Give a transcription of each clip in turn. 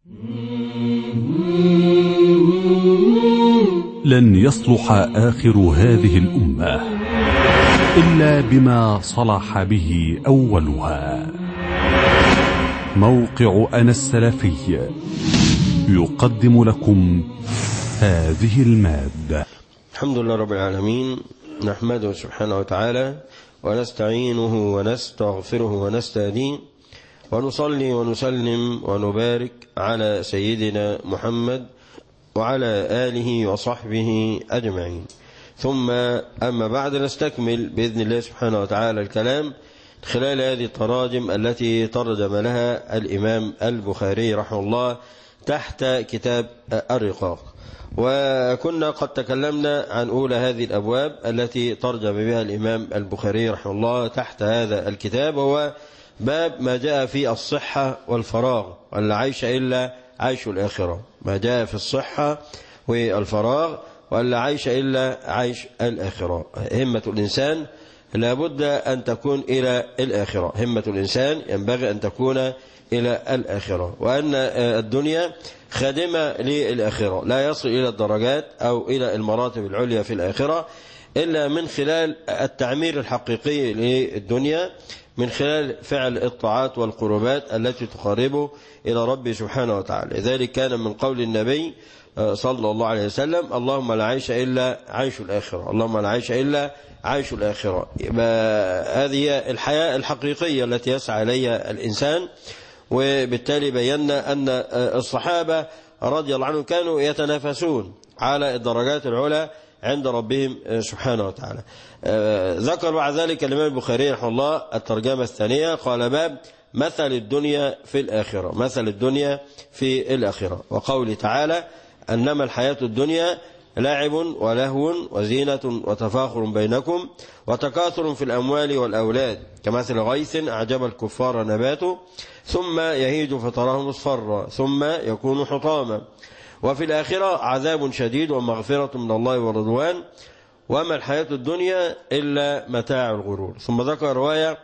لن يصلح آخر هذه الأمة إلا بما صلح به أولها موقع أنا السلفي يقدم لكم هذه المادة الحمد لله رب العالمين نحمده سبحانه وتعالى ونستعينه ونستغفره ونستهديه ونصلي ونسلم ونبارك على سيدنا محمد وعلى آله وصحبه أجمعين ثم أما بعد نستكمل بإذن الله سبحانه وتعالى الكلام خلال هذه التراجم التي ترجم لها الإمام البخاري رحمه الله تحت كتاب الرقاق وكنا قد تكلمنا عن أولى هذه الأبواب التي ترجم بها الإمام البخاري رحمه الله تحت هذا الكتاب هو باب ما جاء في الصحة والفراغ ولا عيش إلا عيش الآخرة ما جاء في الصحة والفراغ ولا عيش إلا عيش الآخرة همة الإنسان لابد أن تكون إلى الآخرة همة الإنسان ينبغي أن تكون إلى الآخرة وأن الدنيا خادمة للآخرة لا يصل إلى الدرجات أو إلى المراتب العليا في الآخرة إلا من خلال التعمير الحقيقي للدنيا من خلال فعل الطاعات والقربات التي تقربه إلى ربه سبحانه وتعالى لذلك كان من قول النبي صلى الله عليه وسلم اللهم لا عيش إلا عيش الآخرة اللهم لا عيش إلا عيش الآخرة هذه هي الحياة الحقيقية التي يسعى إليها الإنسان وبالتالي بينا أن الصحابة رضي الله عنهم كانوا يتنافسون على الدرجات العلى عند ربهم سبحانه وتعالى ذكر بعد ذلك الإمام البخاري رحمه الله الترجمة الثانية قال باب مثل الدنيا في الآخرة مثل الدنيا في الآخرة وقول تعالى أنما الحياة الدنيا لعب ولهو وزينة وتفاخر بينكم وتكاثر في الأموال والأولاد كمثل غيث أعجب الكفار نباته ثم يهيج فتراه مصفرا ثم يكون حطاما وفي الآخرة عذاب شديد ومغفرة من الله ورضوان وما الحياة الدنيا إلا متاع الغرور ثم ذكر رواية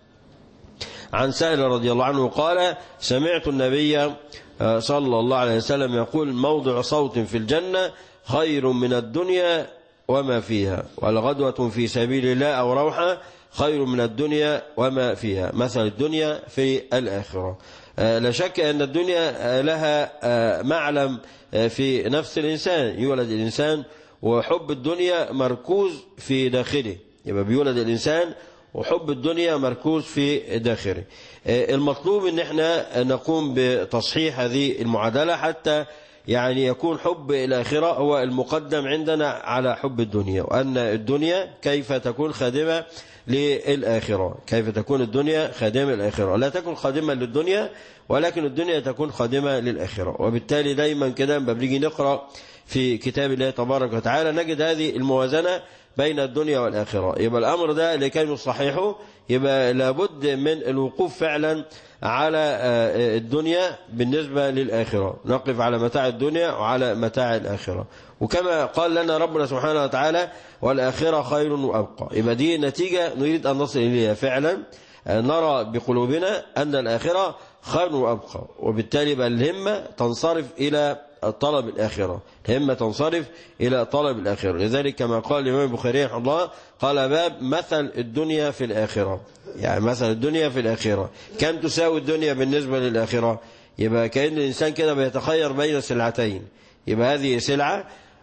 عن سائل رضي الله عنه قال سمعت النبي صلى الله عليه وسلم يقول موضع صوت في الجنة خير من الدنيا وما فيها والغدوة في سبيل الله أو روحة خير من الدنيا وما فيها مثل الدنيا في الآخرة لا شك أن الدنيا لها معلم في نفس الإنسان يولد الإنسان وحب الدنيا مركوز في داخله يبقى بيولد الإنسان وحب الدنيا مركوز في داخله المطلوب ان احنا نقوم بتصحيح هذه المعادلة حتى يعني يكون حب الآخرة هو المقدم عندنا على حب الدنيا وأن الدنيا كيف تكون خادمة للآخرة كيف تكون الدنيا خادمة للآخرة لا تكون خادمة للدنيا ولكن الدنيا تكون خادمة للآخرة وبالتالي دايما كده لما بنيجي نقرأ في كتاب الله تبارك وتعالى نجد هذه الموازنة بين الدنيا والآخرة يبقى الأمر ده لكي نصححه يبقى لابد من الوقوف فعلا على الدنيا بالنسبة للآخرة نقف على متاع الدنيا وعلى متاع الآخرة وكما قال لنا ربنا سبحانه وتعالى والآخرة خير وأبقى يبقى دي نتيجة نريد أن نصل إليها فعلا نرى بقلوبنا أن الآخرة خير وأبقى وبالتالي بقى الهمة تنصرف إلى طلب الآخرة الهمة تنصرف إلى طلب الآخرة لذلك كما قال الإمام البخاري رحمه الله قال باب مثل الدنيا في الآخرة يعني مثل الدنيا في الآخرة كم تساوي الدنيا بالنسبة للآخرة يبقى كأن الإنسان كده بيتخير بين سلعتين يبقى هذه سلعة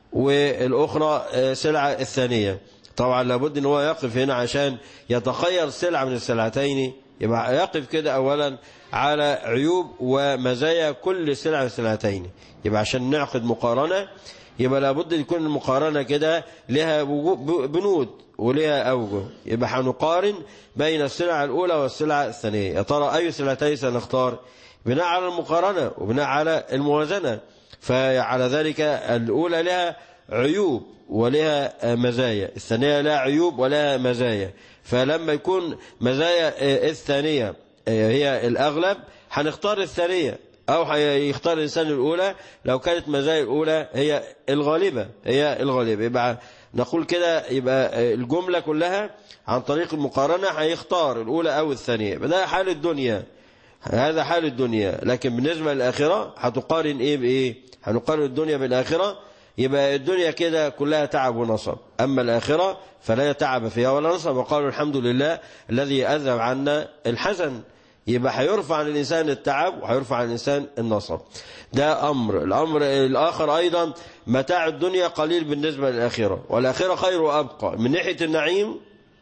والأخرى سلعة الثانية طبعا لابد ان هو يقف هنا عشان يتخير سلعة من السلعتين يبقى يقف كده أولا على عيوب ومزايا كل سلعة من السلعتين يبقى عشان نعقد مقارنة يبقى لابد يكون المقارنة كده لها بنود ولها أوجه يبقى هنقارن بين السلعة الأولى والسلعة الثانية يا ترى أي سلعتين سنختار بناء على المقارنة وبناء على الموازنة فعلى ذلك الأولى لها عيوب ولها مزايا الثانية لها عيوب ولها مزايا فلما يكون مزايا الثانية هي الأغلب هنختار الثانية أو هيختار الإنسان الأولى لو كانت مزايا الأولى هي الغالبة هي الغالبة يبقى نقول كده يبقى الجملة كلها عن طريق المقارنة هيختار الأولى أو الثانية ده حال الدنيا هذا حال الدنيا لكن بالنسبة للآخرة هتقارن إيه بإيه هنقارن الدنيا بالآخرة يبقى الدنيا كده كلها تعب ونصب أما الآخرة فلا تعب فيها ولا نصب وقالوا الحمد لله الذي أذهب عنا الحزن يبقى هيرفع عن الإنسان التعب وهيرفع عن الإنسان النصب ده أمر الأمر الآخر أيضا متاع الدنيا قليل بالنسبة للآخرة والآخرة خير وأبقى من ناحية النعيم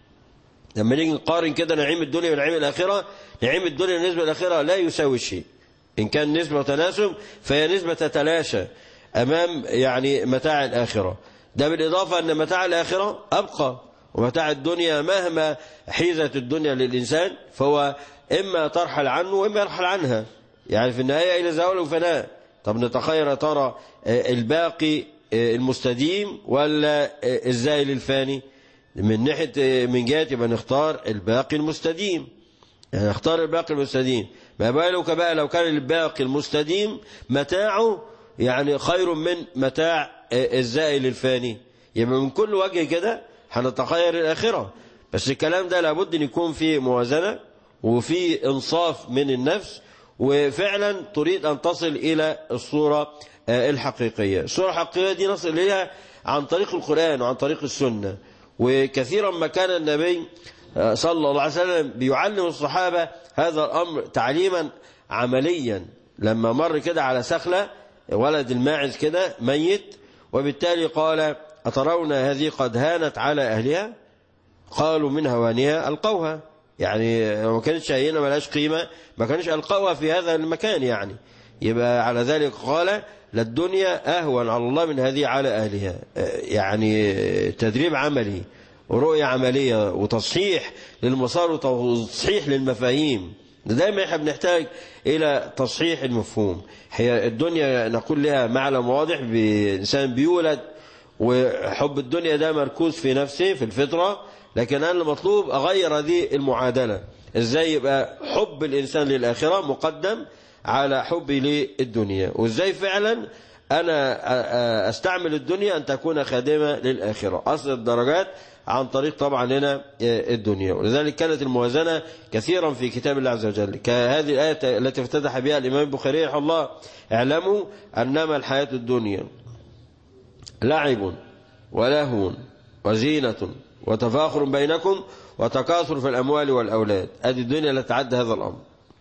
لما نيجي نقارن كده نعيم الدنيا ونعيم الآخرة نعيم الدنيا بالنسبة للآخرة لا يساوي شيء إن كان نسبة وتناسب فهي نسبة تتلاشى أمام يعني متاع الآخرة ده بالإضافة أن متاع الآخرة أبقى ومتاع الدنيا مهما حيزت الدنيا للإنسان فهو إما ترحل عنه وإما يرحل عنها يعني في النهاية إلى زوال وفناء طب نتخير ترى الباقي المستديم ولا الزائل الفاني من ناحية من جهة يبقى نختار الباقي المستديم يعني نختار الباقي المستديم ما بالك بقى لو كان الباقي المستديم متاعه يعني خير من متاع الزائل الفاني يبقى من كل وجه كده هنتخير الآخرة بس الكلام ده لابد أن يكون فيه موازنة وفي انصاف من النفس وفعلا تريد أن تصل إلى الصورة الحقيقية الصورة الحقيقية دي نصل إليها عن طريق القرآن وعن طريق السنة وكثيرا ما كان النبي صلى الله عليه وسلم بيعلم الصحابة هذا الأمر تعليما عمليا لما مر كده على سخلة ولد الماعز كده ميت وبالتالي قال أترون هذه قد هانت على أهلها قالوا من هوانها ألقوها يعني ما كانتش هينة ملاش قيمة ما كانش ألقوها في هذا المكان يعني يبقى على ذلك قال للدنيا أهون على الله من هذه على أهلها يعني تدريب عملي ورؤية عملية وتصحيح للمسار وتصحيح للمفاهيم دايما احنا بنحتاج إلى تصحيح المفهوم هي الدنيا نقول لها معلم واضح بإنسان بيولد وحب الدنيا ده مركوز في نفسه في الفطرة لكن أنا المطلوب أغير هذه المعادلة إزاي يبقى حب الإنسان للآخرة مقدم على حبي للدنيا وإزاي فعلا أنا أستعمل الدنيا أن تكون خادمة للآخرة أصل الدرجات عن طريق طبعا هنا الدنيا ولذلك كانت الموازنة كثيرا في كتاب الله عز وجل كهذه الآية التي افتتح بها الإمام البخاري رحمه الله اعلموا أنما الحياة الدنيا لعب ولهو وزينة وتفاخر بينكم وتكاثر في الأموال والأولاد هذه الدنيا لا تعد هذا الأمر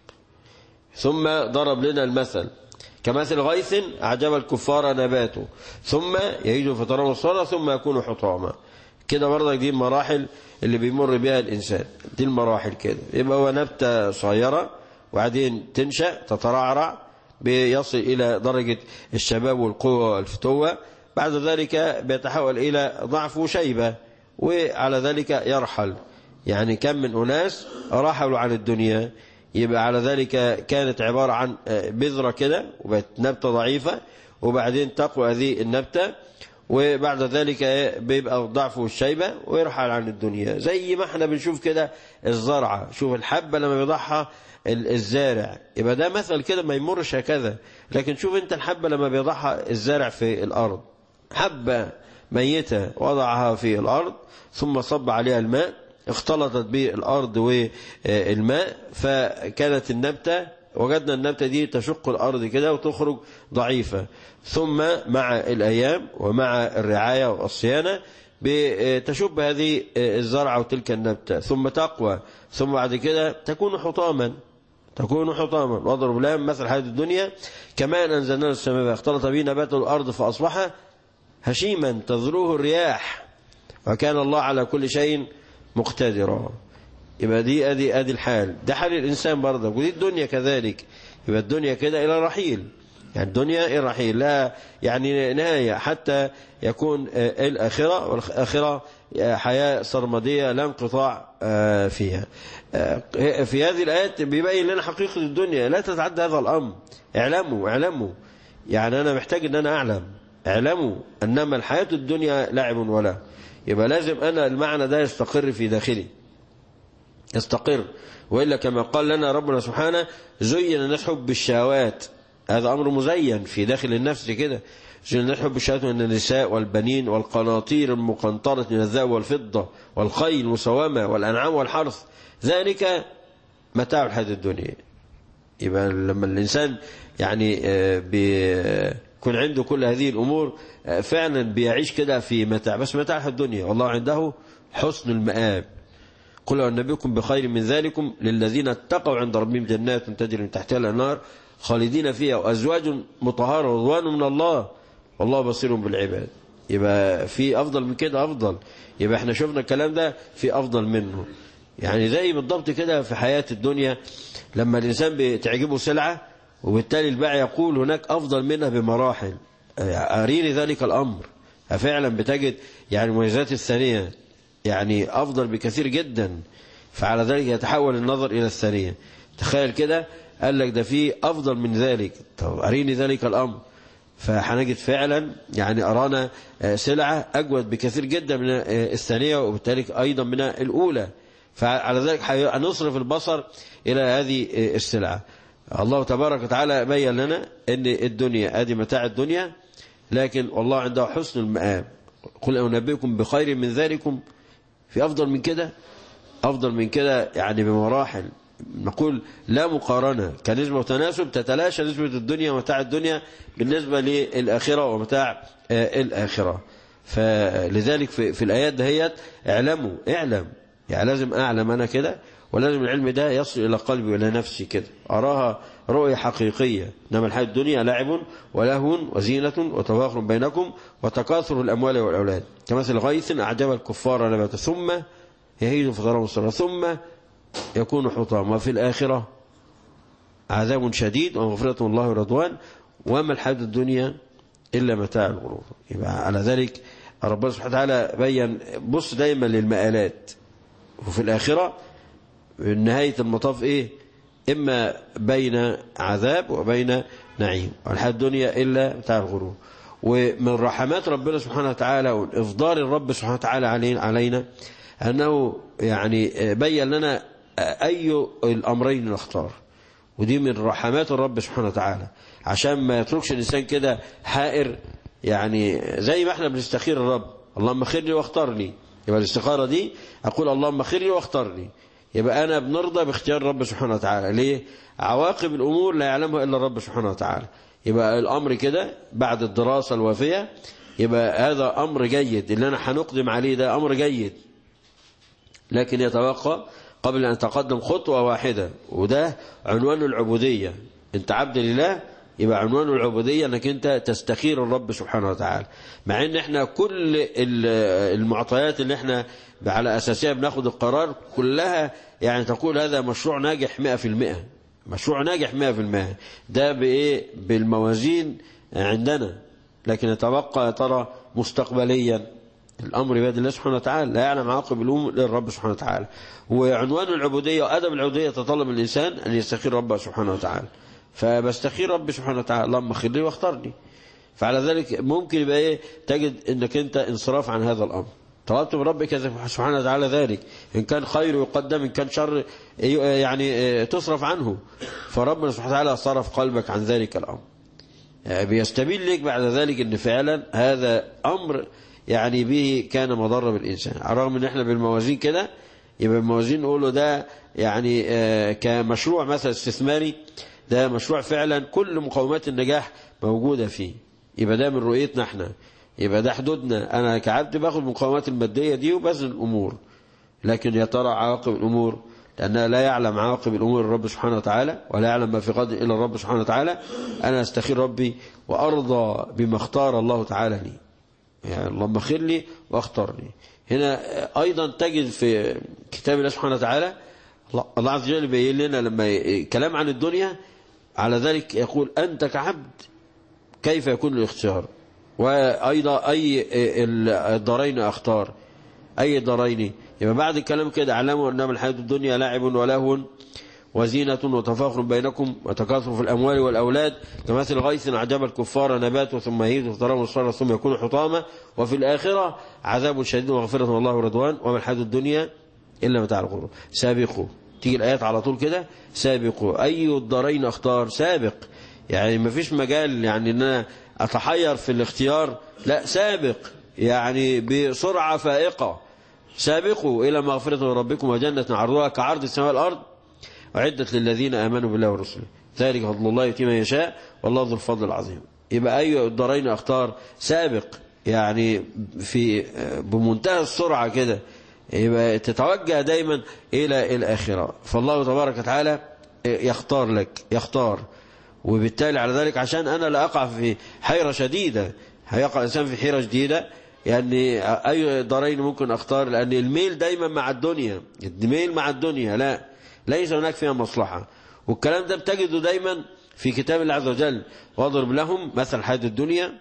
ثم ضرب لنا المثل كمثل غيث أعجب الكفار نباته ثم يهيج فتراه الصلاة ثم يكون حطاما كده برضك دي المراحل اللي بيمر بها الإنسان دي المراحل كده يبقى هو نبتة صغيرة وبعدين تنشأ تترعرع بيصل إلى درجة الشباب والقوة والفتوة بعد ذلك بيتحول إلى ضعف وشيبة وعلى ذلك يرحل يعني كم من أناس رحلوا عن الدنيا يبقى على ذلك كانت عبارة عن بذرة كده وبقت نبتة ضعيفة وبعدين تقوى هذه النبتة وبعد ذلك بيبقى الضعف والشيبة ويرحل عن الدنيا زي ما احنا بنشوف كده الزرعة شوف الحبة لما بيضعها الزارع يبقى ده مثل كده ما يمرش هكذا لكن شوف انت الحبة لما بيضعها الزارع في الأرض حبة ميتة وضعها في الأرض ثم صب عليها الماء اختلطت بالأرض والماء فكانت النبتة وجدنا النبتة دي تشق الأرض كده وتخرج ضعيفة ثم مع الأيام ومع الرعاية والصيانة تشب هذه الزرعة وتلك النبتة ثم تقوى ثم بعد كده تكون حطاما تكون حطاما واضرب لهم مثل حياة الدنيا كما أن أنزلنا السماء اختلط به نبات الأرض فأصبح هشيما تذروه الرياح وكان الله على كل شيء مقتدرا يبقى دي ادي ادي الحال ده حال الانسان برضه ودي الدنيا كذلك يبقى الدنيا كده الى الرحيل يعني الدنيا الى الرحيل لا يعني نهايه حتى يكون الاخره والاخره حياه سرمديه لا انقطاع فيها في هذه الايات بيبين لنا حقيقه الدنيا لا تتعدى هذا الامر اعلموا اعلموا يعني انا محتاج ان انا اعلم اعلموا انما الحياه الدنيا لعب ولا يبقى لازم انا المعنى ده يستقر في داخلي يستقر وإلا كما قال لنا ربنا سبحانه زين الناس حب الشهوات هذا أمر مزين في داخل النفس كده زين الناس حب الشهوات من النساء والبنين والقناطير المقنطرة من الذهب والفضة والخيل المسومة والأنعام والحرث ذلك متاع الحياة الدنيا يبقى لما الإنسان يعني بيكون عنده كل هذه الأمور فعلا بيعيش كده في متاع بس متاع الدنيا والله عنده حسن المآب قل أنبيكم بخير من ذلكم للذين اتقوا عند ربهم جنات تجري من تحتها الأنهار خالدين فيها وأزواج مطهرة ورضوان من الله والله بصير بالعباد يبقى في أفضل من كده أفضل يبقى احنا شفنا الكلام ده في أفضل منه يعني زي بالضبط كده في حياة الدنيا لما الإنسان بتعجبه سلعة وبالتالي البائع يقول هناك أفضل منها بمراحل أريني ذلك الأمر فعلا بتجد يعني مميزات الثانية يعني أفضل بكثير جدا فعلى ذلك يتحول النظر إلى الثانية تخيل كده قال لك ده في أفضل من ذلك طب أريني ذلك الأمر فهنجد فعلا يعني أرانا سلعة أجود بكثير جدا من الثانية وبالتالي أيضا من الأولى فعلى ذلك هنصرف البصر إلى هذه السلعة الله تبارك وتعالى بين لنا أن الدنيا هذه متاع الدنيا لكن والله عنده حسن المآب قل أنبئكم بخير من ذلكم في أفضل من كده أفضل من كده يعني بمراحل نقول لا مقارنة كنسبة وتناسب تتلاشى نسبة الدنيا ومتاع الدنيا بالنسبة للآخرة ومتاع الآخرة فلذلك في, في الآيات دهيت اعلموا اعلم يعني لازم أعلم أنا كده ولازم العلم ده يصل إلى قلبي وإلى نفسي كده أراها رؤية حقيقية إنما الحياة الدنيا لعب ولهو وزينة وتفاخر بينكم وتكاثر الأموال والأولاد كمثل غيث أعجب الكفار نبات ثم يهيج فتراه مصر ثم يكون حطاما وفي الآخرة عذاب شديد ومغفرة الله ورضوان وما الحياة الدنيا إلا متاع الغرور يبقى على ذلك ربنا سبحانه وتعالى بين بص دايما للمآلات وفي الآخرة نهاية المطاف إيه إما بين عذاب وبين نعيم والحياة الدنيا إلا متاع الغرور ومن رحمات ربنا سبحانه وتعالى وإفضال الرب سبحانه وتعالى علينا أنه يعني بين لنا أي الأمرين نختار ودي من رحمات الرب سبحانه وتعالى عشان ما يتركش الإنسان كده حائر يعني زي ما احنا بنستخير الرب اللهم خيرني واختارني يبقى الاستخارة دي أقول اللهم خيرني واختارني يبقى أنا بنرضى باختيار الرب سبحانه وتعالى ليه عواقب الأمور لا يعلمها إلا الرب سبحانه وتعالى يبقى الأمر كده بعد الدراسة الوافية يبقى هذا أمر جيد اللي أنا هنقدم عليه ده أمر جيد لكن يتوقع قبل أن تقدم خطوة واحدة وده عنوان العبودية انت عبد لله يبقى عنوان العبودية انك انت تستخير الرب سبحانه وتعالى مع ان احنا كل المعطيات اللي احنا على اساسها بناخد القرار كلها يعني تقول هذا مشروع ناجح 100% مشروع ناجح 100% ده بايه بالموازين عندنا لكن يتبقى ترى مستقبليا الأمر بيد الله سبحانه وتعالى لا يعلم عاقب الأمور إلا الرب سبحانه وتعالى وعنوان العبودية وأدب العبودية يتطلب من الإنسان أن يستخير ربه سبحانه وتعالى فبستخير ربي سبحانه وتعالى اللهم خير لي واختارني فعلى ذلك ممكن يبقى ايه تجد انك انت انصراف عن هذا الامر طلبت من ربك سبحانه وتعالى ذلك ان كان خير يقدم ان كان شر يعني تصرف عنه فربنا سبحانه وتعالى صرف قلبك عن ذلك الامر بيستبين لك بعد ذلك ان فعلا هذا امر يعني به كان مضر بالإنسان على الرغم ان احنا بالموازين كده يبقى الموازين نقوله ده يعني كمشروع مثلا استثماري ده مشروع فعلا كل مقومات النجاح موجودة فيه يبقى ده من رؤيتنا احنا يبقى ده حدودنا انا كعبد باخد المقومات المادية دي وبذل الامور لكن يا ترى عواقب الامور لأنها لا يعلم عواقب الأمور الرب سبحانه وتعالى ولا يعلم ما في غد إلا الرب سبحانه وتعالى أنا أستخير ربي وأرضى بما اختار الله تعالى لي يعني اللهم خير لي واختارني هنا أيضا تجد في كتاب الله سبحانه وتعالى الله عز وجل بيقول لنا لما كلام عن الدنيا على ذلك يقول أنت كعبد كيف يكون الاختيار وأيضا أي الدارين أختار أي الدارين يبقى بعد الكلام كده اعلموا أنما الحياة الدنيا لاعب ولهو وزينة وتفاخر بينكم وتكاثر في الأموال والأولاد كمثل غيث أعجب الكفار نباته ثم يهيج وتراه مصفرا ثم يكون حطاما وفي الآخرة عذاب شديد وغفرة والله ورضوان وما الحياة الدنيا إلا متاع الغرور سابقوا تيجي الآيات على طول كده سابقوا أي الدارين أختار سابق يعني ما فيش مجال يعني أن أنا أتحير في الاختيار لا سابق يعني بسرعة فائقة سابقوا إلى مغفرة من ربكم وجنة عرضها كعرض السماء والأرض أعدت للذين آمنوا بالله ورسله ذلك فضل الله يؤتي من يشاء والله ذو الفضل العظيم يبقى أي الدارين أختار سابق يعني في بمنتهى السرعة كده يبقى تتوجه دايما إلى الآخرة فالله تبارك وتعالى يختار لك يختار وبالتالي على ذلك عشان أنا لا أقع في حيرة شديدة هيقع الإنسان في حيرة جديدة يعني أي دارين ممكن أختار لأن الميل دايما مع الدنيا الميل مع الدنيا لا ليس هناك فيها مصلحة والكلام ده بتجده دايما في كتاب الله عز وجل واضرب لهم مثل حياة الدنيا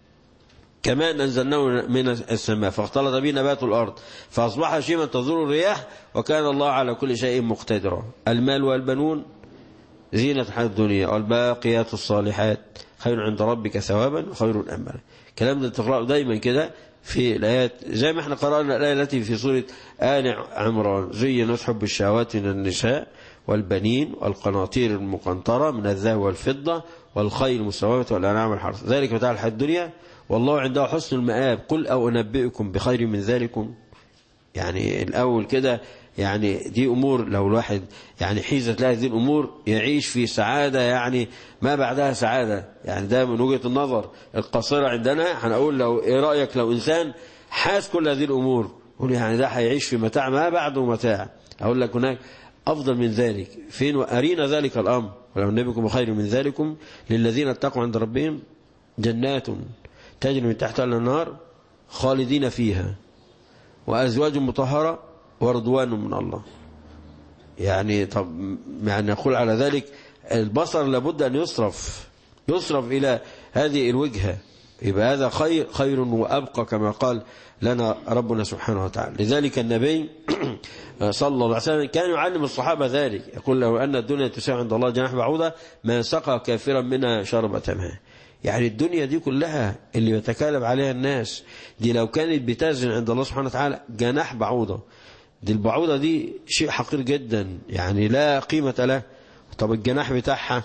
كمان أنزلناه من السماء فاختلط به نبات الأرض فأصبح شيما تزور الرياح وكان الله على كل شيء مقتدرا المال والبنون زينة الحياة الدنيا والباقيات الصالحات خير عند ربك ثوابا وخير أملا الكلام ده تقرأه دايما كده في الآيات زي ما احنا قرأنا الآية التي في سورة آل عمران زينت حب الشهوات من النساء والبنين والقناطير المقنطرة من الذهب والفضة والخيل المسومة والأنعام والحرث ذلك متاع الحياة الدنيا والله عنده حسن المآب قل أو أنبئكم بخير من ذلكم يعني الأول كده يعني دي أمور لو الواحد يعني حيزت له هذه الأمور يعيش في سعادة يعني ما بعدها سعادة يعني ده من وجهة النظر القصيرة عندنا هنقول لو إيه رأيك لو إنسان حاس كل هذه الأمور قول يعني ده هيعيش في متاع ما بعده متاع أقول لك هناك أفضل من ذلك فين وأرينا ذلك الأمر ولو نبيكم خير من ذلكم للذين اتقوا عند ربهم جنات تجري من تحتها النار خالدين فيها وأزواج مطهرة ورضوان من الله يعني طب يعني نقول على ذلك البصر لابد أن يصرف يصرف إلى هذه الوجهة يبقى هذا خير خير وأبقى كما قال لنا ربنا سبحانه وتعالى لذلك النبي صلى الله عليه وسلم كان يعلم الصحابة ذلك يقول له أن الدنيا تساوي عند الله جناح بعوضة ما سقى كافرا منها شربة ماء يعني الدنيا دي كلها اللي يتكالب عليها الناس دي لو كانت بتزن عند الله سبحانه وتعالى جناح بعوضة دي البعوضة دي شيء حقير جدا يعني لا قيمة له طب الجناح بتاعها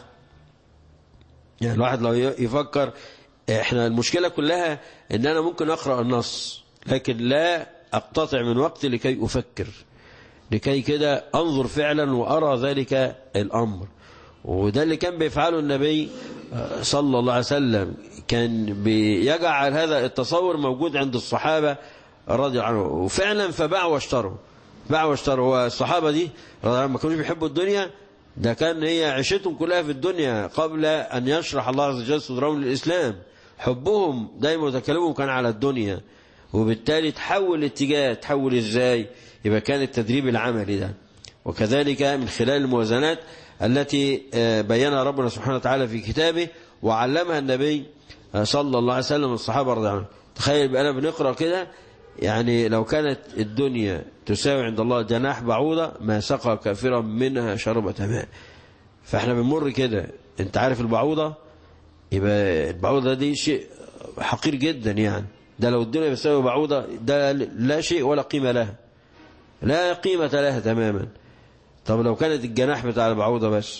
يعني الواحد لو يفكر احنا المشكلة كلها ان انا ممكن اقرأ النص لكن لا اقتطع من وقتي لكي افكر لكي كده انظر فعلا وارى ذلك الامر وده اللي كان بيفعله النبي صلى الله عليه وسلم كان بيجعل هذا التصور موجود عند الصحابة رضي الله عنهم وفعلا فباعوا واشتروا باعوا واشتروا والصحابة دي رضي الله ما كانوش بيحبوا الدنيا ده كان هي عيشتهم كلها في الدنيا قبل أن يشرح الله عز وجل صدرهم للإسلام حبهم دايما وتكلمهم كان على الدنيا وبالتالي تحول الاتجاه تحول ازاي يبقى كان التدريب العملي ده وكذلك من خلال الموازنات التي بينها ربنا سبحانه وتعالى في كتابه وعلمها النبي صلى الله عليه وسلم الصحابة رضي الله عنهم تخيل بقى أنا بنقرأ كده يعني لو كانت الدنيا تساوي عند الله جناح بعوضة ما سقى كافرا منها شربة ماء فاحنا بنمر كده انت عارف البعوضة يبقى البعوضة دي شيء حقير جدا يعني ده لو الدنيا بتساوي بعوضة ده لا شيء ولا قيمة لها لا قيمة لها تماما طب لو كانت الجناح بتاع البعوضة بس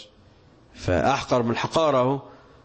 فأحقر من الحقارة اهو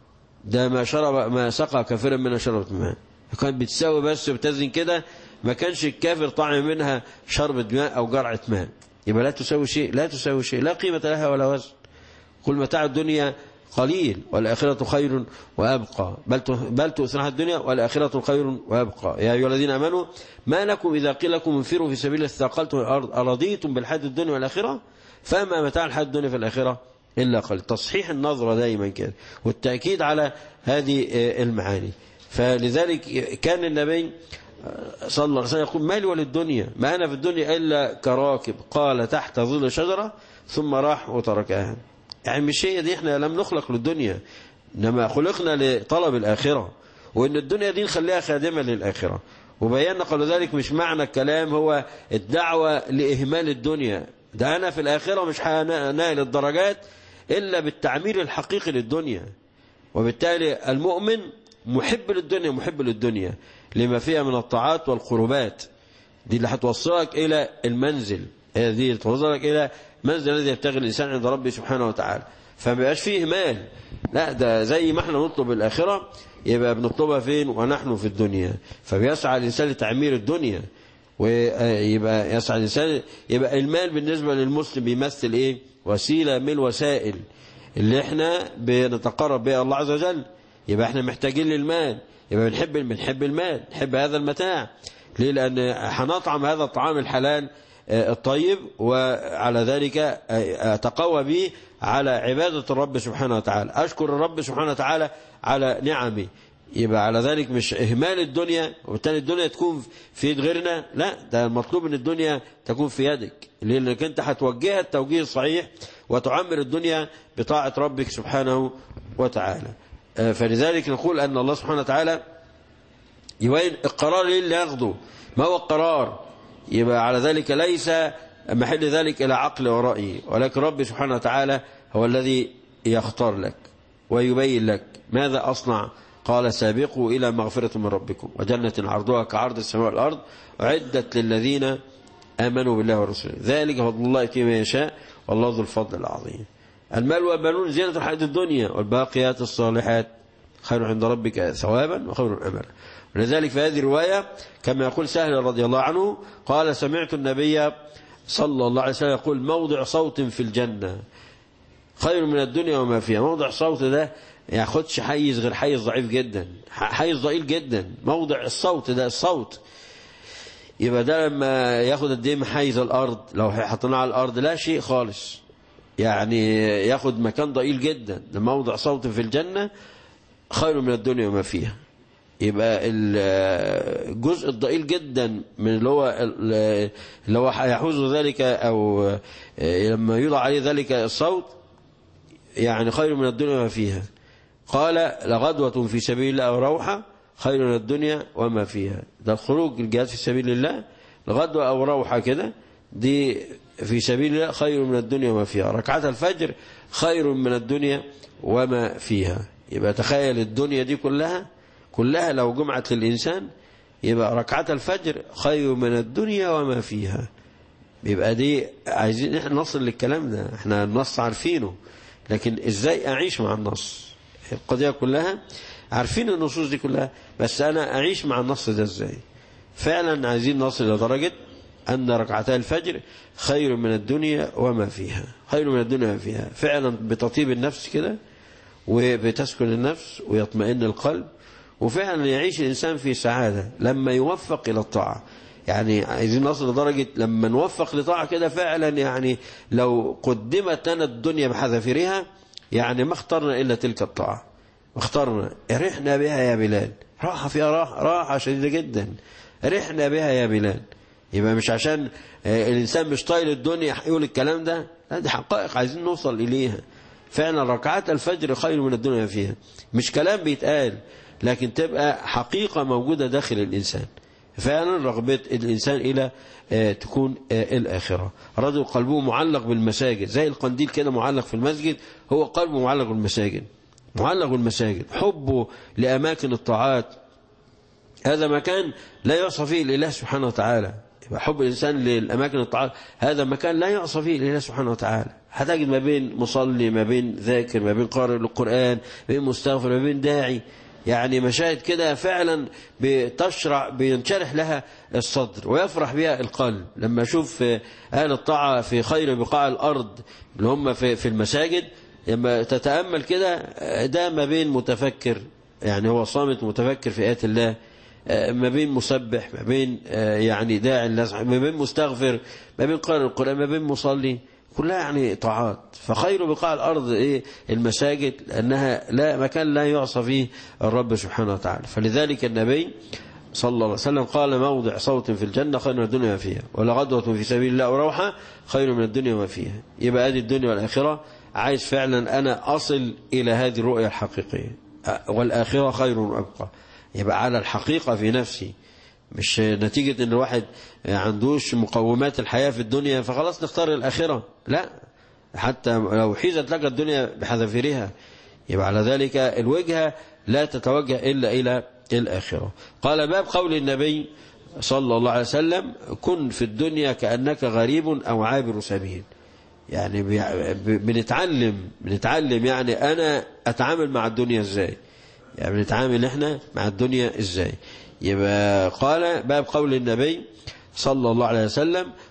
ده ما شرب ما سقى كافرا منها شربة ماء كانت بتساوي بس وبتزن كده ما كانش الكافر طعم منها شربة ماء أو جرعة ماء يبقى لا تساوي شيء لا تساوي شيء لا قيمة لها ولا وزن كل متاع الدنيا قليل والآخرة خير وأبقى بل بل تؤثرها الدنيا والآخرة خير وأبقى يا أيها الذين آمنوا ما لكم إذا قيل لكم انفروا في سبيل الله استثقلتم الأرض أرضيتم بالحياة الدنيا والآخرة فما متاع الحياة الدنيا في الآخرة إلا قليل تصحيح النظرة دائما كده والتأكيد على هذه المعاني فلذلك كان النبي صلى الله عليه وسلم يقول مالي وللدنيا ما أنا في الدنيا إلا كراكب قال تحت ظل شجرة ثم راح وتركها يعني مش هي دي احنا لم نخلق للدنيا انما خلقنا لطلب الآخرة وإن الدنيا دي نخليها خادمة للآخرة وبينا قبل ذلك مش معنى الكلام هو الدعوة لإهمال الدنيا ده أنا في الآخرة مش هنال الدرجات إلا بالتعمير الحقيقي للدنيا وبالتالي المؤمن محب للدنيا محب للدنيا لما فيها من الطاعات والقربات دي اللي هتوصلك إلى المنزل هذه توصلك إلى منزل الذي يبتغي الإنسان عند ربه سبحانه وتعالى فما بيبقاش فيه مال لا ده زي ما احنا نطلب الآخرة يبقى بنطلبها فين ونحن في الدنيا فبيسعى الإنسان لتعمير الدنيا ويبقى يسعى الإنسان يبقى المال بالنسبة للمسلم بيمثل إيه وسيلة من الوسائل اللي احنا بنتقرب بها الله عز وجل يبقى احنا محتاجين للمال يبقى بنحب بنحب المال نحب هذا المتاع ليه لأن هنطعم هذا الطعام الحلال الطيب وعلى ذلك أتقوى به على عبادة الرب سبحانه وتعالى أشكر الرب سبحانه وتعالى على نعمه يبقى على ذلك مش إهمال الدنيا وبالتالي الدنيا تكون في يد غيرنا لا ده المطلوب ان الدنيا تكون في يدك لأنك أنت هتوجهها التوجيه الصحيح وتعمر الدنيا بطاعة ربك سبحانه وتعالى فلذلك نقول أن الله سبحانه وتعالى يبين القرار اللي ياخده ما هو القرار يبقى على ذلك ليس محل ذلك إلى عقل ورأي ولكن رب سبحانه وتعالى هو الذي يختار لك ويبين لك ماذا أصنع قال سابقوا إلى مغفرة من ربكم وجنة عرضها كعرض السماء والأرض أعدت للذين آمنوا بالله ورسوله ذلك فضل الله يؤتيه من يشاء والله ذو الفضل العظيم المال والبنون زينة الحياة الدنيا والباقيات الصالحات خير عند ربك ثوابا وخير أملا ولذلك في هذه الرواية كما يقول سهل رضي الله عنه قال سمعت النبي صلى الله عليه وسلم يقول موضع صوت في الجنة خير من الدنيا وما فيها موضع صوت ده ياخدش حيز غير حيز ضعيف جدا حيز ضئيل جدا موضع الصوت ده الصوت يبقى ده لما ياخد قد ايه حيز الارض لو حطيناه على الارض لا شيء خالص يعني ياخد مكان ضئيل جدا ده موضع صوت في الجنة خير من الدنيا وما فيها يبقى الجزء الضئيل جدا من اللي هو اللي هو يحوز ذلك او لما يوضع عليه ذلك الصوت يعني خير من الدنيا وما فيها قال لغدوة في سبيل الله أو روحة خير من الدنيا وما فيها ده الخروج الجهاد في سبيل الله لغدوة أو روحة كده دي في سبيل الله خير من الدنيا وما فيها ركعة الفجر خير من الدنيا وما فيها يبقى تخيل الدنيا دي كلها كلها لو جمعت للإنسان يبقى ركعة الفجر خير من الدنيا وما فيها يبقى دي عايزين احنا نصل للكلام ده احنا النص عارفينه لكن ازاي اعيش مع النص القضية كلها عارفين النصوص دي كلها بس انا اعيش مع النص ده ازاي فعلا عايزين نصل الى درجة ان ركعتي الفجر خير من الدنيا وما فيها خير من الدنيا وما فيها فعلا بتطيب النفس كده وبتسكن النفس ويطمئن القلب وفعلا يعيش الإنسان في سعادة لما يوفق إلى الطاعة يعني عايزين نصل لدرجة لما نوفق لطاعة كده فعلا يعني لو قدمت لنا الدنيا بحذافيرها يعني ما اخترنا إلا تلك الطاعة اخترنا رحنا بها يا بلال راحة فيها راحة, راحة شديدة جدا رحنا بها يا بلال يبقى مش عشان الإنسان مش طايل الدنيا يقول الكلام ده لا دي حقائق عايزين نوصل إليها فعلا ركعات الفجر خير من الدنيا فيها مش كلام بيتقال لكن تبقى حقيقة موجودة داخل الإنسان فعلا رغبة الإنسان إلى تكون الآخرة رجل قلبه معلق بالمساجد زي القنديل كده معلق في المسجد هو قلبه معلق بالمساجد معلق بالمساجد حبه لأماكن الطاعات هذا مكان لا يعصى فيه الإله سبحانه وتعالى يبقى حب الإنسان للأماكن الطاعات هذا مكان لا يعصى فيه الإله سبحانه وتعالى هتجد ما بين مصلي ما بين ذاكر ما بين قارئ للقرآن ما بين مستغفر ما بين داعي يعني مشاهد كده فعلا بتشرع بينشرح لها الصدر ويفرح بها القلب لما أشوف أهل الطاعة في خير بقاع الأرض اللي هم في, في المساجد لما تتأمل كده ده ما بين متفكر يعني هو صامت متفكر في آيات الله ما بين مسبح ما بين يعني داعي الله ما بين مستغفر ما بين قارئ القرآن ما بين مصلي كلها يعني طاعات فخير بقاع الأرض إيه المساجد لأنها لا مكان لا يعصى فيه الرب سبحانه وتعالى فلذلك النبي صلى الله عليه وسلم قال موضع صوت في الجنة خير من الدنيا ما فيها ولغدوة في سبيل الله وروحة خير من الدنيا ما فيها يبقى هذه الدنيا والآخرة عايز فعلا أنا أصل إلى هذه الرؤية الحقيقية والآخرة خير وأبقى يبقى على الحقيقة في نفسي مش نتيجة ان الواحد عندوش مقومات الحياة في الدنيا فخلاص نختار الآخرة لا حتى لو حيزت لك الدنيا بحذافيرها يبقى على ذلك الوجهة لا تتوجه إلا إلى الآخرة قال باب قول النبي صلى الله عليه وسلم كن في الدنيا كأنك غريب أو عابر سبيل يعني بنتعلم بنتعلم يعني أنا أتعامل مع الدنيا إزاي يعني بنتعامل إحنا مع الدنيا إزاي يبقى قال باب قول النبي صلى الله عليه وسلم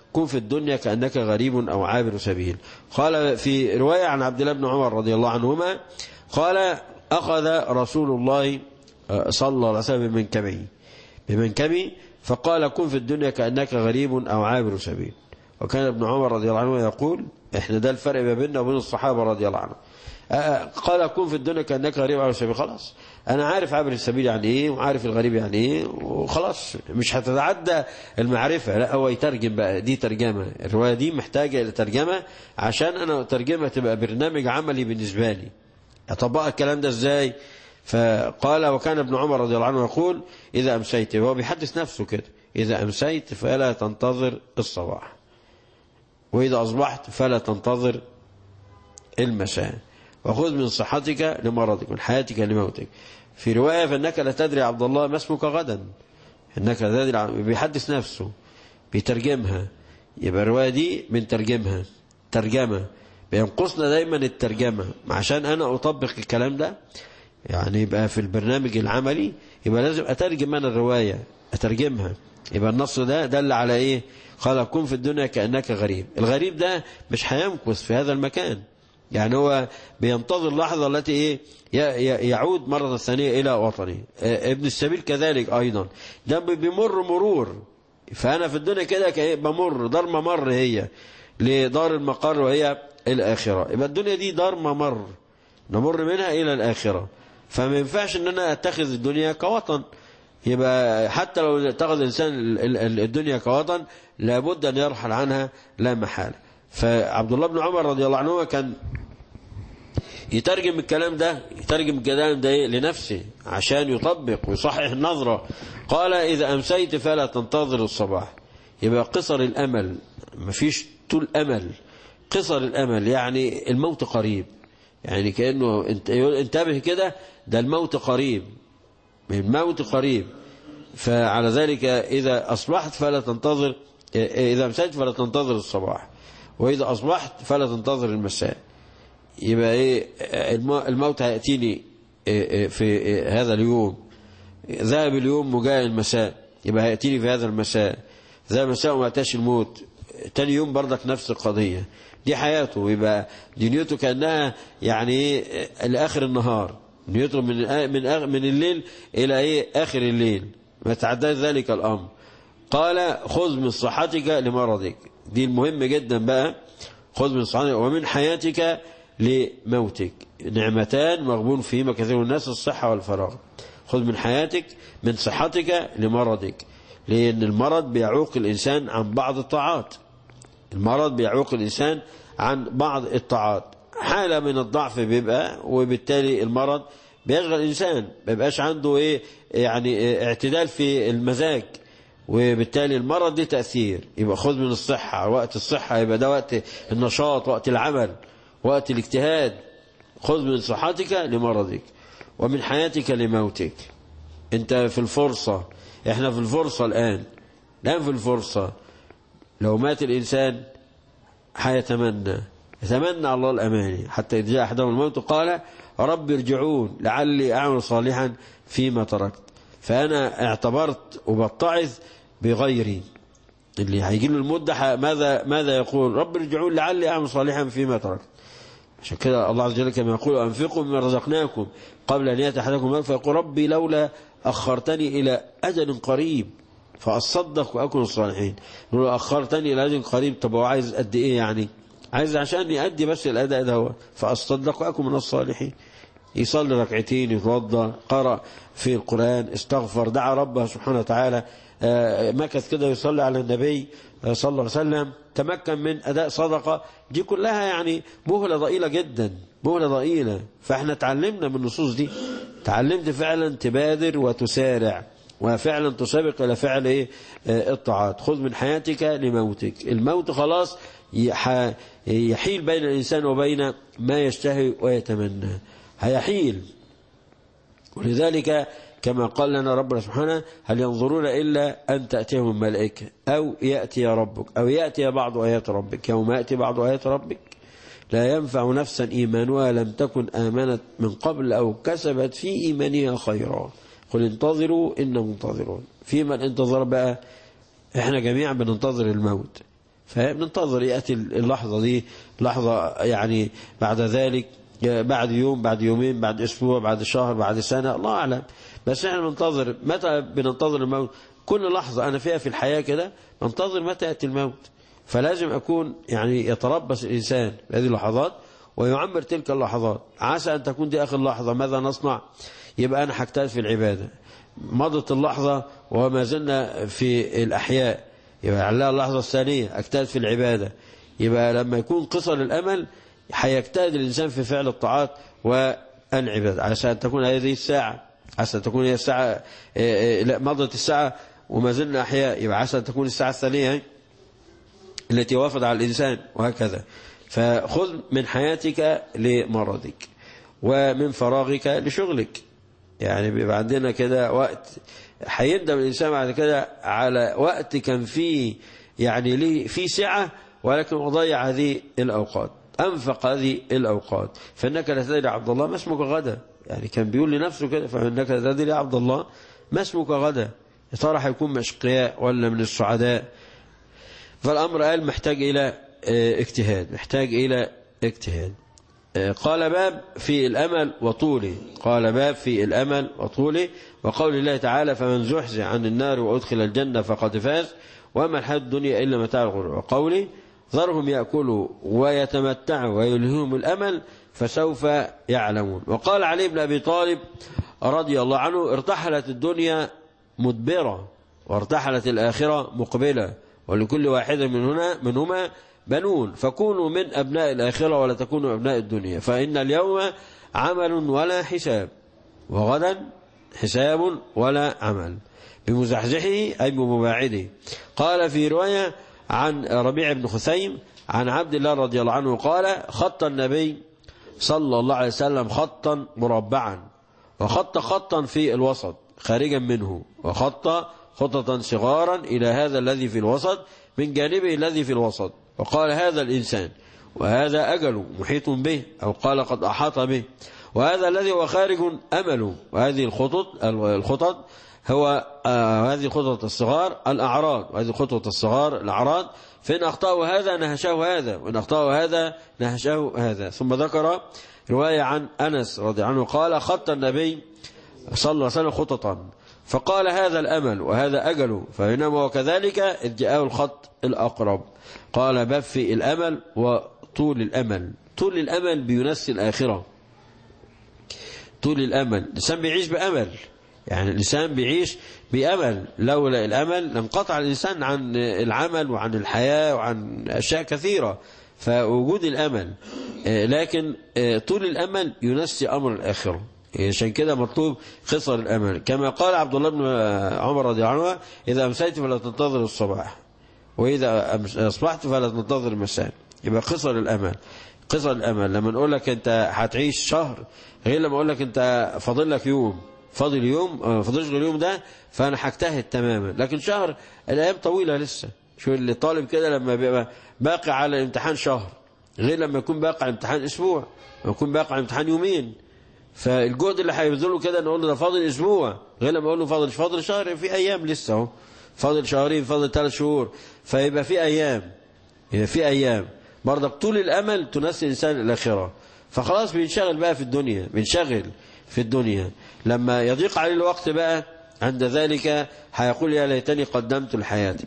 كن في الدنيا كأنك غريب أو عابر سبيل قال في رواية عن عبد الله بن عمر رضي الله عنهما قال أخذ رسول الله صلى الله عليه وسلم بمنكبه بمنكبه فقال كن في الدنيا كأنك غريب أو عابر سبيل وكان ابن عمر رضي الله عنه يقول احنا ده الفرق ما بيننا وبين الصحابة رضي الله عنهم قال كن في الدنيا كأنك غريب عابر سبيل خلاص أنا عارف عابر السبيل يعني إيه وعارف الغريب يعني إيه وخلاص مش هتتعدى المعرفة لا هو يترجم بقى دي ترجمة الرواية دي محتاجة إلى ترجمة عشان أنا ترجمة تبقى برنامج عملي بالنسبة لي أطبق الكلام ده إزاي فقال وكان ابن عمر رضي الله عنه يقول إذا أمسيت هو بيحدث نفسه كده إذا أمسيت فلا تنتظر الصباح وإذا أصبحت فلا تنتظر المساء وخذ من صحتك لمرضك من حياتك لموتك في رواية فإنك لا تدري عبد الله ما اسمك غدا إنك لا تدري بيحدث نفسه بيترجمها يبقى الرواية دي من ترجمها ترجمة بينقصنا دايما الترجمة عشان أنا أطبق الكلام ده يعني يبقى في البرنامج العملي يبقى لازم أترجم أنا الرواية أترجمها يبقى النص ده دل على إيه قال كن في الدنيا كأنك غريب الغريب ده مش هيمكث في هذا المكان يعني هو بينتظر اللحظة التي إيه يعود مرة ثانية إلى وطنه ابن السبيل كذلك أيضا ده بيمر مرور فأنا في الدنيا كده بمر دار ممر هي لدار المقر وهي الآخرة يبقى الدنيا دي دار ممر نمر منها إلى الآخرة فما ينفعش ان انا اتخذ الدنيا كوطن يبقى حتى لو اتخذ الانسان الدنيا كوطن لابد ان يرحل عنها لا محالة فعبد الله بن عمر رضي الله عنه كان يترجم الكلام ده يترجم الكلام ده لنفسه عشان يطبق ويصحح النظرة قال إذا أمسيت فلا تنتظر الصباح يبقى قصر الأمل مفيش طول أمل قصر الأمل يعني الموت قريب يعني كأنه انتبه كده ده الموت قريب الموت قريب فعلى ذلك إذا أصبحت فلا تنتظر إذا أمسيت فلا تنتظر الصباح وإذا أصبحت فلا تنتظر المساء يبقى إيه الموت هيأتيني في هذا اليوم ذهب اليوم وجاء المساء يبقى هيأتيني في هذا المساء ذهب المساء وما أتاش الموت تاني يوم بردك نفس القضية دي حياته يبقى دنيته كأنها يعني لآخر النهار دنيته من من من الليل إلى إيه آخر الليل ما تعداش ذلك الأمر قال خذ من صحتك لمرضك دي المهم جدا بقى خذ من صحتك ومن حياتك لموتك نعمتان مغبون فيهما كثير من الناس الصحة والفراغ خذ من حياتك من صحتك لمرضك لأن المرض بيعوق الإنسان عن بعض الطاعات المرض بيعوق الإنسان عن بعض الطاعات حالة من الضعف بيبقى وبالتالي المرض بيشغل الإنسان ما بيبقاش عنده إيه يعني اعتدال في المزاج وبالتالي المرض دي تأثير يبقى خذ من الصحة وقت الصحة يبقى ده وقت النشاط وقت العمل وقت الاجتهاد خذ من صحتك لمرضك ومن حياتك لموتك انت في الفرصة احنا في الفرصة الآن الآن في الفرصة لو مات الإنسان حيتمنى يتمنى على الله الأماني حتى إذا جاء أحدهم الموت قال رب ارجعون لعلي أعمل صالحا فيما تركت فأنا اعتبرت وبتعظ بغيري اللي هيجي له المدة ماذا ماذا يقول رب ارجعون لعلي أعمل صالحا فيما تركت عشان كده الله عز وجل كما يقول أنفقوا مما رزقناكم قبل أن يأتي أحدكم الموت فيقول ربي لولا أخرتني إلى أجل قريب فأصدق وأكون الصالحين لو أخرتني إلى أجل قريب طب هو عايز قد إيه يعني عايز عشان يأدي بس الأداء ده هو فأصدق وأكون من الصالحين يصلي ركعتين يتوضى قرأ في القرآن استغفر دعا ربه سبحانه وتعالى مكث كده يصلي على النبي صلى الله عليه وسلم تمكن من أداء صدقة دي كلها يعني مهلة ضئيلة جدا مهلة ضئيلة فاحنا تعلمنا من النصوص دي تعلمت فعلا تبادر وتسارع وفعلا تسابق إلى فعل إيه الطاعات خذ من حياتك لموتك الموت خلاص يحيل بين الإنسان وبين ما يشتهي ويتمنى هيحيل ولذلك كما قال لنا ربنا سبحانه هل ينظرون إلا أن تأتيهم الملائكة أو يأتي ربك أو يأتي بعض آيات ربك يوم يأتي بعض آيات ربك لا ينفع نفسا إيمانها لم تكن آمنت من قبل أو كسبت في إيمانها خيرا قل انتظروا إن منتظرون فيما الانتظار بقى احنا جميعا بننتظر الموت فبننتظر يأتي اللحظة دي لحظة يعني بعد ذلك بعد يوم بعد يومين بعد أسبوع بعد شهر بعد سنة الله أعلم بس احنا بننتظر متى بننتظر الموت كل لحظة أنا فيها في الحياة كده بنتظر متى يأتي الموت فلازم أكون يعني يتربص الإنسان هذه اللحظات ويعمر تلك اللحظات عسى أن تكون دي آخر لحظة ماذا نصنع يبقى أنا هجتهد في العبادة مضت اللحظة وما زلنا في الأحياء يبقى عليها اللحظة الثانية اجتهد في العبادة يبقى لما يكون قصر الأمل هيجتهد الإنسان في فعل الطاعات والعبادة عسى أن تكون هذه الساعة عسى أن تكون هي الساعة لا مضت الساعة وما زلنا أحياء يبقى عسى أن تكون الساعة الثانية التي وافد على الإنسان وهكذا فخذ من حياتك لمرضك ومن فراغك لشغلك يعني بيبقى عندنا كده وقت هيندم الإنسان بعد كده على وقت كان فيه يعني ليه في سعة ولكن أضيع هذه الأوقات أنفق هذه الأوقات فإنك لا تدري عبد الله ما اسمك غدا يعني كان بيقول لنفسه كده فإنك لا تدري عبد الله ما اسمك غدا يا ترى هيكون مشقياء ولا من السعداء فالأمر قال محتاج إلى اجتهاد محتاج إلى اجتهاد قال باب في الأمل وطوله قال باب في الأمل وطوله وقول الله تعالى فمن زحزح عن النار وأدخل الجنة فقد فاز وما الحياة الدنيا إلا متاع الغرور وقوله ذرهم يأكلوا ويتمتعوا ويلههم الأمل فسوف يعلمون وقال علي بن أبي طالب رضي الله عنه ارتحلت الدنيا مدبرة وارتحلت الآخرة مقبلة ولكل واحد من هنا منهما بنون فكونوا من أبناء الآخرة ولا تكونوا أبناء الدنيا فإن اليوم عمل ولا حساب وغدا حساب ولا عمل بمزحزحه أي بمباعده قال في رواية عن ربيع بن خثيم عن عبد الله رضي الله عنه قال خط النبي صلى الله عليه وسلم خطا مربعا وخط خطا في الوسط خارجا منه وخط خطة صغارا إلى هذا الذي في الوسط من جانبه الذي في الوسط وقال هذا الإنسان وهذا أجل محيط به أو قال قد أحاط به وهذا الذي هو خارج أمله وهذه الخطط الخطط هو آه هذه الخطط الصغار الأعراض وهذه الخطط الصغار الأعراض فإن أخطأوا هذا نهشه هذا وإن أخطأوا هذا نهشه هذا ثم ذكر رواية عن أنس رضي عنه قال خط النبي صلى الله عليه وسلم خططا فقال هذا الأمل وهذا أجل فإنما وكذلك إذ جاءه الخط الأقرب قال باب في الأمل وطول الأمل طول الأمل بينسي الآخرة طول الأمل الإنسان بيعيش بأمل يعني الإنسان بيعيش بأمل لولا الأمل لانقطع الإنسان عن العمل وعن الحياة وعن أشياء كثيرة فوجود الأمل لكن طول الأمل ينسي أمر الآخرة عشان كده مطلوب خصر الأمل كما قال عبد الله بن عمر رضي الله عنه إذا أمسيت فلا تنتظر الصباح وإذا أصبحت فلا تنتظر المساء يبقى قصر الأمل قصر الأمل لما نقول لك أنت هتعيش شهر غير لما أقول لك أنت فاضل لك يوم فاضل يوم فاضلش غير اليوم ده فأنا هجتهد تماما لكن شهر الأيام طويلة لسه شو اللي طالب كده لما بيبقى باقي على الامتحان شهر غير لما يكون باقي على الامتحان أسبوع لما يكون باقي على الامتحان يومين فالجهد اللي هيبذله كده نقول له ده فاضل اسبوع غير لما اقول له فاضل فاضل شهر في ايام لسه اهو فاضل شهرين فاضل ثلاث شهور فيبقى في ايام يبقى في ايام برضك طول الامل تنسي الانسان الاخره فخلاص بينشغل بقى في الدنيا بينشغل في الدنيا لما يضيق عليه الوقت بقى عند ذلك هيقول يا ليتني قدمت لحياتي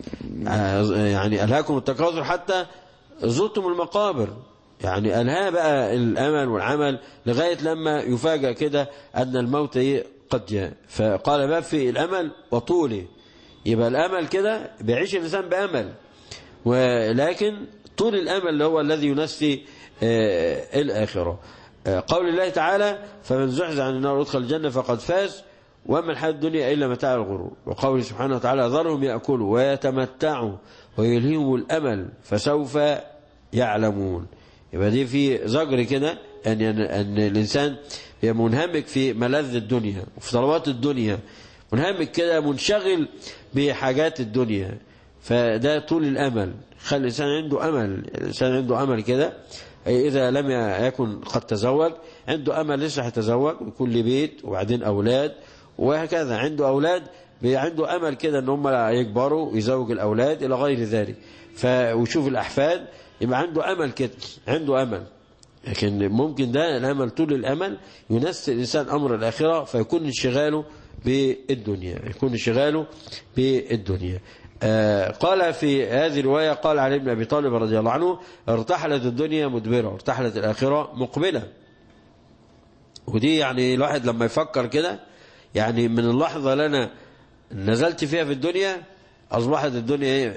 يعني ألهاكم التكاثر حتى زرتم المقابر يعني ألها بقى الأمل والعمل لغاية لما يفاجأ كده أن الموت قد جاء فقال باب في الأمل وطوله يبقى الأمل كده بيعيش الإنسان بأمل ولكن طول الأمل اللي هو الذي ينسي الآخرة قول الله تعالى فمن زحز عن النار ادخل الجنة فقد فاز وما الحياة الدنيا إلا متاع الغرور وقوله سبحانه وتعالى ذرهم يأكلوا ويتمتعوا ويلهيهم الأمل فسوف يعلمون يبقى دي في زجر كده أن, أن الإنسان منهمك في ملذ الدنيا وفي طلبات الدنيا منهمك كده منشغل بحاجات الدنيا فده طول الأمل خلي الإنسان عنده أمل الإنسان عنده أمل كده إذا لم يكن قد تزوج عنده أمل لسه هيتزوج ويكون له بيت وبعدين أولاد وهكذا عنده أولاد عنده أمل كده ان هم يكبروا ويزوج الأولاد إلى غير ذلك ف ويشوف الأحفاد يبقى عنده أمل كده عنده أمل لكن ممكن ده الأمل طول الأمل ينسي الإنسان أمر الآخرة فيكون انشغاله بالدنيا يكون انشغاله بالدنيا آه قال في هذه الرواية قال علي بن أبي طالب رضي الله عنه ارتحلت الدنيا مدبرة ارتحلت الآخرة مقبلة ودي يعني الواحد لما يفكر كده يعني من اللحظة اللي أنا نزلت فيها في الدنيا أصبحت الدنيا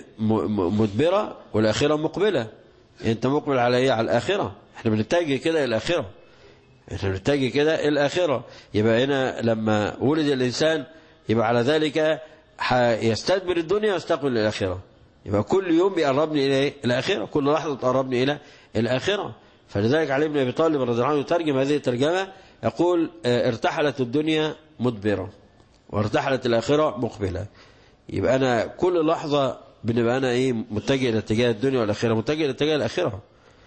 مدبرة والآخرة مقبلة أنت مقبل على إيه على الآخرة احنا بنتجه كده إلى الآخرة احنا بنتجه كده إلى الآخرة يبقى هنا لما ولد الإنسان يبقى على ذلك يستدبر الدنيا ويستقبل الآخرة يبقى كل يوم بيقربني إلى الآخرة كل لحظة تقربني إلى الآخرة فلذلك علي بن أبي طالب رضي الله عنه يترجم هذه الترجمة يقول ارتحلت الدنيا مدبرة وارتحلت الآخرة مقبلة يبقى أنا كل لحظة بنبقى أنا إيه متجه إلى اتجاه الدنيا والآخرة متجه إلى اتجاه الآخرة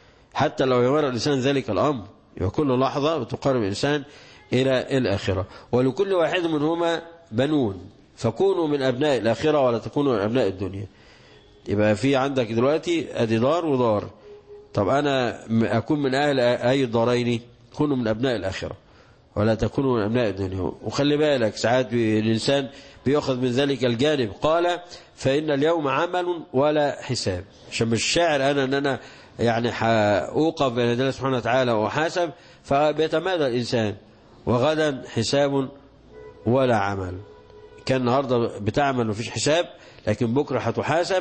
حتى لو يمر الإنسان ذلك الأمر يبقى كل لحظة بتقرب الإنسان إلى الآخرة ولكل واحد منهما بنون فكونوا من أبناء الآخرة ولا تكونوا من أبناء الدنيا يبقى في عندك دلوقتي أدي دار ودار طب أنا أكون من أهل أي الدارين كونوا من أبناء الآخرة ولا تكونوا من أبناء الدنيا وخلي بالك ساعات الإنسان بيأخذ من ذلك الجانب قال فإن اليوم عمل ولا حساب عشان مش شاعر أنا أن أنا يعني أوقف بين الله سبحانه وتعالى وحاسب فبيتمادى الإنسان وغدا حساب ولا عمل كان النهاردة بتعمل وفيش حساب لكن بكرة هتحاسب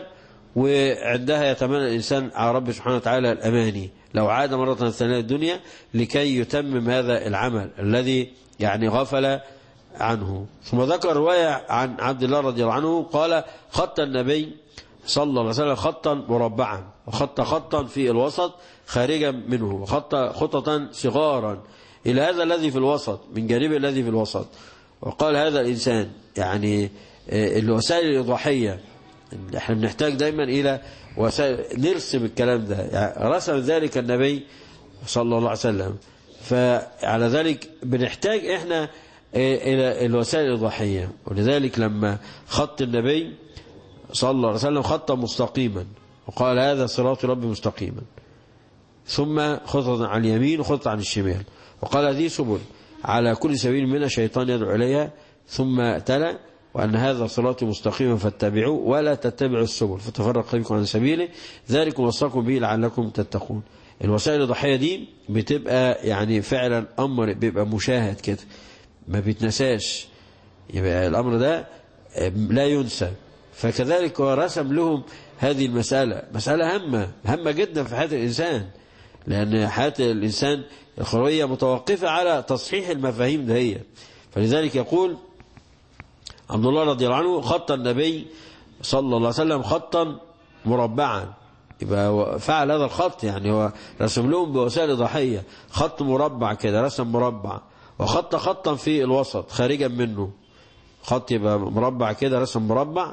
وعندها يتمنى الإنسان على رب سبحانه وتعالى الأماني لو عاد مرة ثانية الدنيا لكي يتمم هذا العمل الذي يعني غفل عنه ثم ذكر رواية عن عبد الله رضي الله عنه قال خط النبي صلى الله عليه وسلم خطا مربعا وخط خطا في الوسط خارجا منه وخط خططا صغارا إلى هذا الذي في الوسط من جانب الذي في الوسط وقال هذا الإنسان يعني الوسائل الإيضاحية احنا بنحتاج دايما إلى وسائل نرسم الكلام ده يعني رسم ذلك النبي صلى الله عليه وسلم فعلى ذلك بنحتاج احنا إلى الوسائل الإيضاحية ولذلك لما خط النبي صلى الله عليه وسلم خطا مستقيما وقال هذا صراط ربي مستقيما ثم خطة عن اليمين وخطة عن الشمال وقال هذه سبل على كل سبيل من الشيطان يدعو إليها ثم تلا وأن هذا صراط مستقيما فاتبعوه ولا تتبعوا السبل فتفرق بكم عن سبيله ذلك وصاكم به لعلكم تتقون الوسائل الضحية دي بتبقى يعني فعلا أمر بيبقى مشاهد كده ما بيتنساش يبقى الأمر ده لا ينسى فكذلك هو رسم لهم هذه المسألة مسألة هامة هامة جدا في حياة الإنسان لأن حياة الإنسان الخروية متوقفة على تصحيح المفاهيم دهية فلذلك يقول عبد الله رضي الله عنه خط النبي صلى الله عليه وسلم خطا مربعا يبقى فعل هذا الخط يعني هو رسم لهم بوسائل ضحية خط مربع كده رسم مربع وخط خطا في الوسط خارجا منه خط يبقى مربع كده رسم مربع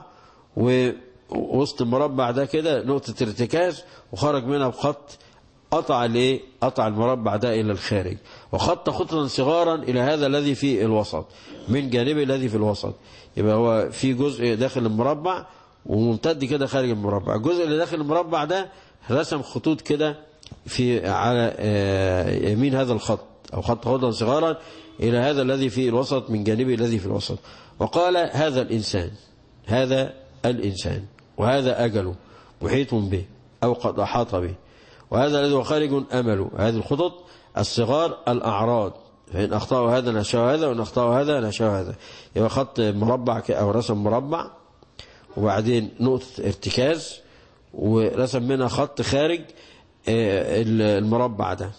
ووسط المربع ده كده نقطة ارتكاز وخرج منها بخط قطع الايه قطع المربع ده الى الخارج وخط خطا صغارا الى هذا الذي في الوسط من جانبه الذي في الوسط يبقى هو في جزء داخل المربع وممتد كده خارج المربع الجزء اللي داخل المربع ده رسم خطوط كده في على يمين هذا الخط او خط خطا صغارا الى هذا الذي في الوسط من جانبه الذي في الوسط وقال هذا الانسان هذا الانسان وهذا اجله محيط به او قد احاط به وهذا الذي هو خارج أمله هذه الخطط الصغار الأعراض فإن أخطأوا هذا نشأوا هذا وإن أخطأوا هذا نشأوا هذا يبقى خط مربع أو رسم مربع وبعدين نقطة ارتكاز ورسم منها خط خارج المربع ده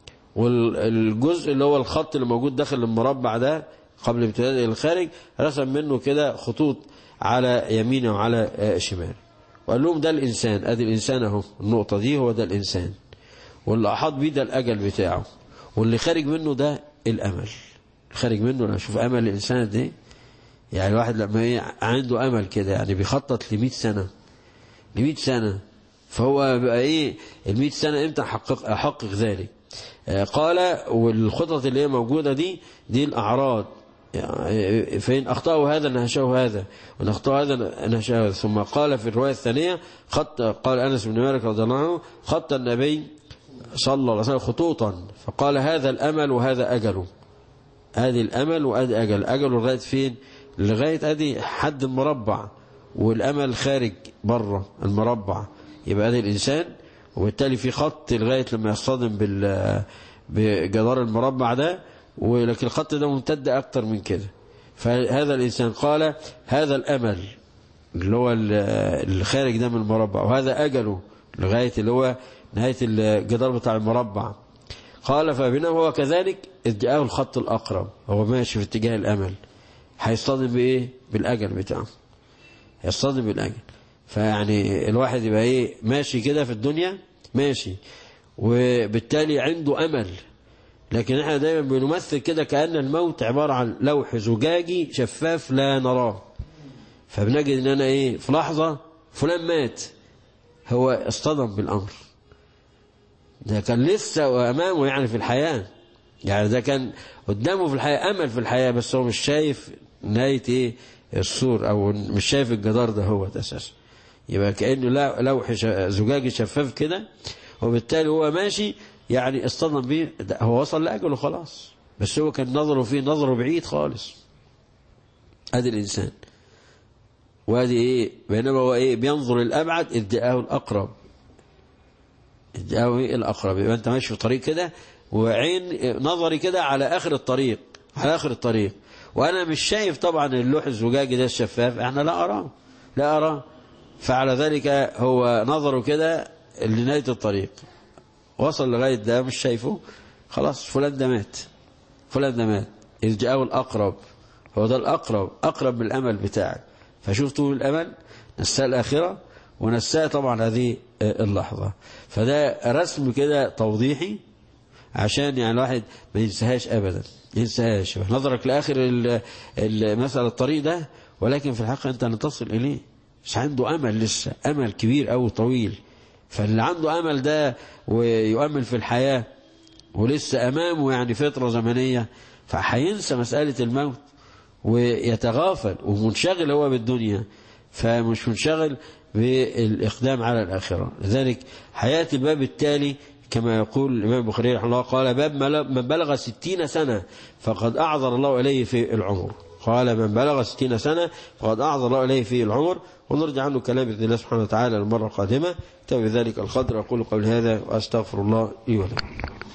والجزء اللي هو الخط اللي موجود داخل المربع ده قبل امتداد إلى الخارج رسم منه كده خطوط على يمينه وعلى شماله وقال لهم ده الإنسان أدي الإنسان أهو النقطة دي هو ده الإنسان واللي أحاط بيه ده الأجل بتاعه واللي خارج منه ده الأمل خارج منه أنا أشوف أمل الإنسان ده يعني الواحد لما عنده أمل كده يعني بيخطط لمئة سنة لمئة سنة فهو بقى إيه المئة سنة إمتى أحقق, أحقق ذلك قال والخطط اللي هي موجودة دي دي الأعراض يعني فإن أخطأوا هذا نهشه هذا وإن أخطأوا هذا نهشه هذا ثم قال في الرواية الثانية خط قال أنس بن مالك رضي الله عنه خط النبي صلى الله عليه وسلم خطوطا فقال هذا الأمل وهذا أجله هذه الأمل وهذا أجل أجله لغاية فين لغاية أدي حد المربع والأمل خارج بره المربع يبقى هذا الإنسان وبالتالي في خط لغاية لما يصطدم بال بجدار المربع ده ولكن الخط ده ممتد أكتر من كده فهذا الإنسان قال هذا الأمل اللي هو الخارج ده من المربع وهذا أجله لغاية اللي هو نهاية الجدار بتاع المربع قال فبينما هو كذلك ادعاه الخط الأقرب هو ماشي في اتجاه الأمل هيصطدم بإيه بالأجل بتاعه هيصطدم بالأجل فيعني الواحد يبقى إيه ماشي كده في الدنيا ماشي وبالتالي عنده أمل لكن احنا دايما بنمثل كده كأن الموت عبارة عن لوح زجاجي شفاف لا نراه فبنجد ان انا ايه في لحظة فلان مات هو اصطدم بالامر ده كان لسه امامه يعني في الحياة يعني ده كان قدامه في الحياة امل في الحياة بس هو مش شايف نهاية ايه السور او مش شايف الجدار ده هو اساسا يبقى كأنه لوح زجاجي شفاف كده وبالتالي هو ماشي يعني اصطدم بيه هو وصل لأجله خلاص بس هو كان نظره فيه نظره بعيد خالص ادي الإنسان وادي ايه بينما هو ايه بينظر الأبعد ادعاه الأقرب ادعاه ايه الأقرب يبقى انت ماشي في طريق كده وعين نظري كده على آخر الطريق على آخر الطريق وأنا مش شايف طبعا اللوح الزجاجي ده الشفاف احنا لا أراه لا أراه فعلى ذلك هو نظره كده لنهاية الطريق وصل لغاية ده مش شايفه خلاص فلان ده مات فلان ده مات إذ جاءه الأقرب هو ده الأقرب أقرب من الأمل بتاعك فشوف طول الأمل نساء الآخرة ونساء طبعا هذه اللحظة فده رسم كده توضيحي عشان يعني الواحد ما ينساهاش أبدا ينساهاش نظرك لآخر مثلا الطريق ده ولكن في الحقيقة أنت لن تصل إليه مش عنده أمل لسه أمل كبير أو طويل فاللي عنده أمل ده ويؤمل في الحياة ولسه أمامه يعني فترة زمنية فهينسى مسألة الموت ويتغافل ومنشغل هو بالدنيا فمش منشغل بالإقدام على الآخرة لذلك حياة الباب التالي كما يقول الإمام البخاري رحمه الله قال باب من بلغ ستين سنة فقد أعذر الله إليه في العمر قال من بلغ ستين سنة فقد أعذر الله إليه في العمر ونرجع عنه كلام بإذن الله سبحانه وتعالى المرة القادمة تبع ذلك القدر أقول قول هذا وأستغفر الله لي ولكم